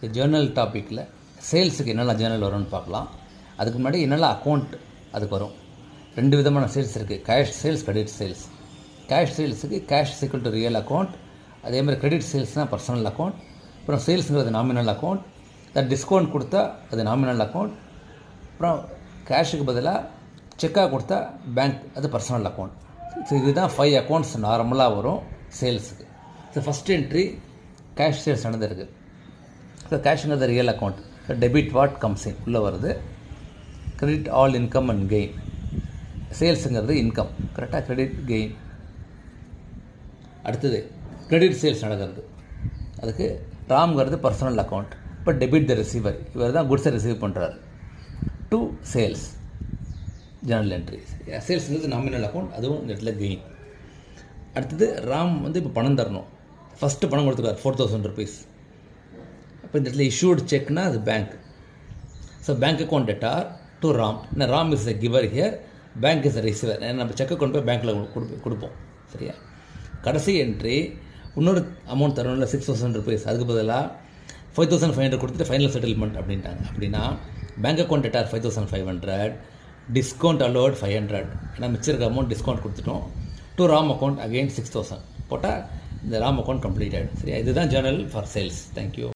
இந்த ஜேர்னல் டாப்பிக்கில் சேல்ஸுக்கு என்னெல்லாம் ஜேர்னல் வரும்னு பார்க்கலாம் அதுக்கு முன்னாடி என்னெல்லாம் அக்கௌண்ட் அதுக்கு வரும் ரெண்டு விதமான சேல்ஸ் இருக்குது cash sales credit sales cash சேல்ஸுக்கு cash equal to real account அதே மாதிரி கிரெடிட் சேல்ஸ்னால் பர்சனல் அக்கௌண்ட் அப்புறம் சேல்ஸுங்கிறது நாமினல் அக்கௌண்ட் தட் டிஸ்கவுண்ட் கொடுத்தா அது நாமினல் அக்கௌண்ட் அப்புறம் கேஷுக்கு பதிலாக செக்காக கொடுத்தா பேங்க் அது பர்சனல் அக்கௌண்ட் ஸோ இதுதான் ஃபைவ் அக்கௌண்ட்ஸ் நார்மலாக வரும் சேல்ஸுக்கு so first entry cash sales நடந்திருக்கு ஸோ கேஷுங்கிறது real account so debit what comes in உள்ளே வருது credit all income and gain சேல்ஸுங்கிறது இன்கம் கரெக்டாக கிரெடிட் கெயின் அடுத்தது கிரெடிட் சேல்ஸ் நடக்கிறது அதுக்கு ராம்ங்கிறது பர்சனல் அக்கௌண்ட் இப்போ டெபிட் த ரிசீவர் இவர் தான் குட்ஸை ரிசீவ் பண்ணுறாரு டு சேல்ஸ் ஜேர்னல் என்ட்ரிஸ் சேல்ஸுங்கிறது நாமினல் அக்கௌண்ட் அதுவும் இந்த இடத்துல கெயின் அடுத்தது ராம் வந்து இப்போ பணம் தரணும் ஃபஸ்ட்டு பணம் கொடுத்துருக்காரு ஃபோர் தௌசண்ட் ருபீஸ் அப்போ இந்த இடத்துல இஷ்யூட் செக்னா அது bank so bank account debtor to Ram ஏன்னா Ram is a giver here bank is a receiver ஏன்னா நம்ம செக்கை கொண்டு போய் பேங்க்கில் கொடுப்போம் கொடுப்போம் சரியா கடைசி என்ட்ரி இன்னொரு அமௌண்ட் தரணும்ல சிக்ஸ் தௌசண்ட் ருபீஸ் அதுக்கு பதிலாக ஃபைவ் தௌசண்ட் ஃபைவ் ஹண்ட்ரட் கொடுத்துட்டு ஃபைனல் செட்டில்மெண்ட் அப்படின்ட்டாங்க அப்படின்னா bank account debtor five thousand five hundred discount allowed five hundred ஏன்னா மிச்சிருக்க அமௌண்ட் டிஸ்கவுண்ட் கொடுத்துட்டோம் to Ram account again six thousand போட்டால் இந்த ராம் அக்கௌண்ட் கம்ப்ளீட் ஆகிடும் சரியா இதுதான் ஜேர்னல் ஃபார் சேல்ஸ் தேங்க்யூ